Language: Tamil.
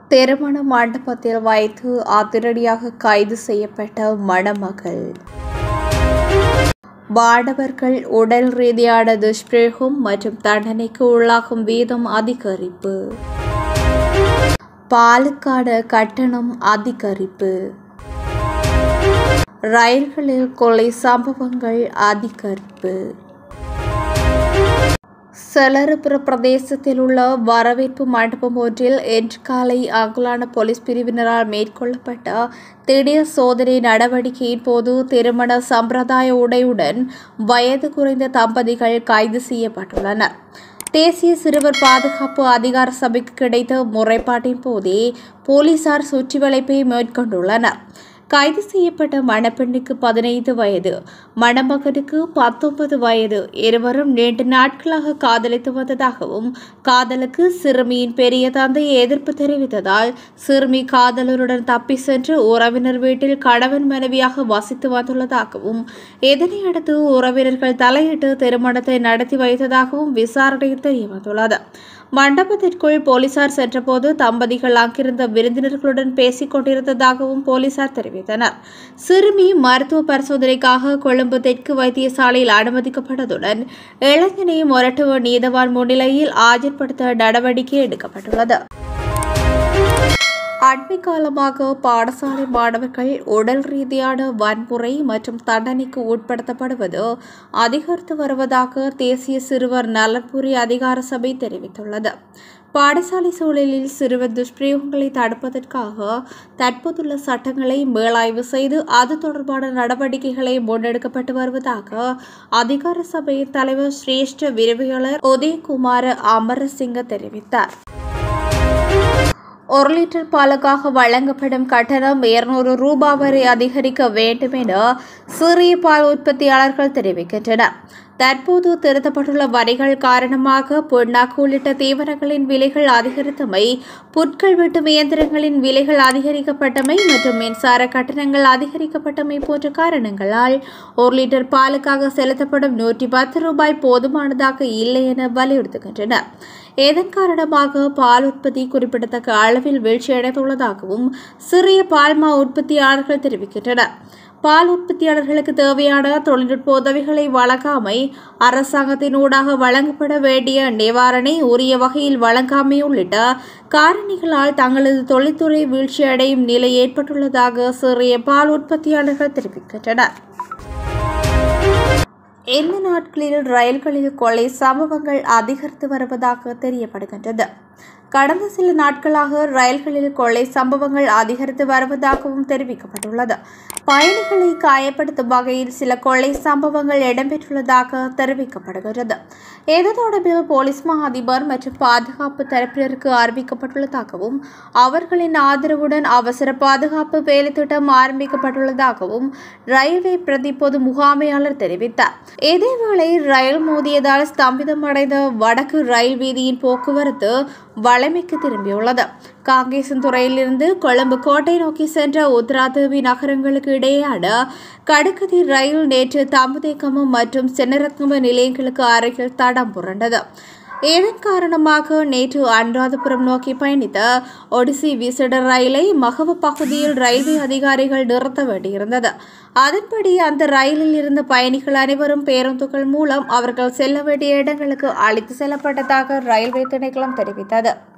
திருமண மண்டபத்தில் வைத்து அதிரடியாக கைது செய்யப்பட்ட மணமகள் மாணவர்கள் உடல் ரீதியான துஷ்பிரயோகம் மற்றும் தண்டனைக்கு உள்ளாகும் வீதம் அதிகரிப்பு பாலுக்கான கட்டணம் அதிகரிப்பு ரயில்களில் கொலை சம்பவங்கள் அதிகரிப்பு செலறுபுர பிரதேசத்தில் உள்ள வரவேற்பு மண்டபம் ஒன்றில் இன்று காலை அங்குலான போலீஸ் பிரிவினரால் மேற்கொள்ளப்பட்ட திடீர் சோதனை நடவடிக்கையின் போது திருமண சம்பிரதாய உடையுடன் வயது குறைந்த தம்பதிகள் கைது செய்யப்பட்டுள்ளனர் தேசிய சிறுவர் பாதுகாப்பு அதிகார சபைக்கு கிடைத்த முறைப்பாட்டின் போதே போலீசார் சுற்றி வளைப்பை மேற்கொண்டுள்ளனர் கைது செய்யப்பட்ட மணப்பெண்ணுக்கு பதினைந்து வயது மணமகனுக்கு பத்தொன்பது வயது இருவரும் நீண்ட நாட்களாக காதலித்து வந்ததாகவும் காதலுக்கு சிறுமியின் பெரிய தந்தை எதிர்ப்பு தெரிவித்ததால் சிறுமி காதலருடன் தப்பி சென்று உறவினர் வீட்டில் கணவன் மனைவியாக வசித்து வந்துள்ளதாகவும் இதனையடுத்து உறவினர்கள் தலையிட்டு திருமணத்தை நடத்தி வைத்ததாகவும் விசாரணையில் தெரியவந்துள்ளது மண்டபத்திற்குள் போலீசார் சென்றபோது தம்பதிகள் அங்கிருந்த விருந்தினர்களுடன் பேசிக் கொண்டிருந்ததாகவும் போலீசார் தெரிவித்தனர் சிறுமி மருத்துவ பரிசோதனைக்காக கொழும்பு தெற்கு வைத்தியசாலையில் அனுமதிக்கப்பட்டதுடன் இளைஞனை மொரட்டுவ நீதவான் முன்னிலையில் ஆஜர்படுத்த நடவடிக்கை எடுக்கப்பட்டுள்ளது அண்மை காலமாக பாடசாலை மாணவர்கள் உடல் ரீதியான வன்முறை மற்றும் தண்டனைக்கு உட்படுத்தப்படுவது அதிகரித்து வருவதாக தேசிய சிறுவர் நலன்புரி அதிகார சபை தெரிவித்துள்ளது பாடசாலை சூழலில் சிறுவர் துஷ்பிரயோகங்களை தடுப்பதற்காக தற்போதுள்ள சட்டங்களை மேலாய்வு செய்து அது தொடர்பான நடவடிக்கைகளை முன்னெடுக்கப்பட்டு வருவதாக அதிகார சபையின் தலைவர் சிரேஷ்ட விரிவியாளர் உதயகுமார அமரசிங்க தெரிவித்தார் ஒரு லிட்டர் பாலுக்காக வழங்கப்படும் கட்டணம் இருநூறு ரூபாய் வரை அதிகரிக்க வேண்டும் என சிறிய பால் உற்பத்தியாளர்கள் தெரிவிக்கின்றனர் தற்போது திருத்தப்பட்டுள்ள வரிகள் காரணமாக புண்ணாக்கு உள்ளிட்ட தீவனங்களின் விலைகள் அதிகரித்தமை புட்கள் வெட்டும் இயந்திரங்களின் விலைகள் அதிகரிக்கப்பட்டமை மற்றும் மின்சார கட்டணங்கள் அதிகரிக்கப்பட்டமை போன்ற காரணங்களால் ஒரு லிட்டர் பாலுக்காக செலுத்தப்படும் நூற்றி பத்து ரூபாய் போதுமானதாக இல்லை என வலியுறுத்துகின்றனர் இதன் காரணமாக பால் உற்பத்தி குறிப்பிடத்தக்க அளவில் வீழ்ச்சியடைந்துள்ளதாகவும் சிறிய பால்மா உற்பத்தியாளர்கள் தெரிவிக்கின்றனர் பால் உற்பத்தியாளர்களுக்கு தேவையான தொழில்நுட்ப உதவிகளை வழங்காமை அரசாங்கத்தினூடாக வழங்கப்பட வேண்டிய நிவாரணை உரிய வகையில் வழங்காமை உள்ளிட்ட காரணிகளால் தங்களது தொழில்துறை வீழ்ச்சியடையும் நிலை ஏற்பட்டுள்ளதாக சிறிய பால் உற்பத்தியாளர்கள் தெரிவிக்கின்றனர் இந்த நாட்களில் ரயில்களில் கொலை சம்பவங்கள் அதிகரித்து வருவதாக தெரியப்படுகின்றது கடந்த சில நாட்களாக ரயில்களில் கொள்ளை சம்பவங்கள் அதிகரித்து வருவதாகவும் தெரிவிக்கப்பட்டுள்ளது பயணிகளை காயப்படுத்தும் வகையில் சில கொள்ளை சம்பவங்கள் இடம்பெற்றுள்ளதாக தெரிவிக்கப்படுகிறது இது தொடர்பில் போலீஸ் மா அதிபர் மற்றும் பாதுகாப்பு தரப்பினருக்கு அறிவிக்கப்பட்டுள்ளதாகவும் அவர்களின் ஆதரவுடன் அவசர பாதுகாப்பு வேலை திட்டம் ஆரம்பிக்கப்பட்டுள்ளதாகவும் ரயில்வே பிரதி பொது முகாமையாளர் தெரிவித்தார் இதேவேளை ரயில் மோதியதால் ஸ்தம்பிதமடைந்த வடக்கு ரயில் வீதியின் போக்குவரத்து வளமைக்கு திரும்பியுள்ளது காங்கேசன்துறையிலிருந்து கொழும்பு கோட்டை நோக்கி சென்ற உத்ராதேவி நகரங்களுக்கு இடையேயான கடுக்கதி ரயில் நேற்று தம்புதேக்கமம் மற்றும் சென்னரத்னம நிலையங்களுக்கு அருகில் தடம் புரண்டது இதன் காரணமாக நேற்று அனுராதபுரம் நோக்கி பயணித்த ஒடிசி விசட ரயிலை மகவ பகுதியில் ரயில்வே அதிகாரிகள் நிறுத்த வேண்டியிருந்தது அதன்படி அந்த ரயிலில் இருந்த பயணிகள் அனைவரும் பேருந்துகள் மூலம் அவர்கள் செல்ல வேண்டிய இடங்களுக்கு அழைத்து செல்லப்பட்டதாக ரயில்வே திணைக்களம் தெரிவித்தது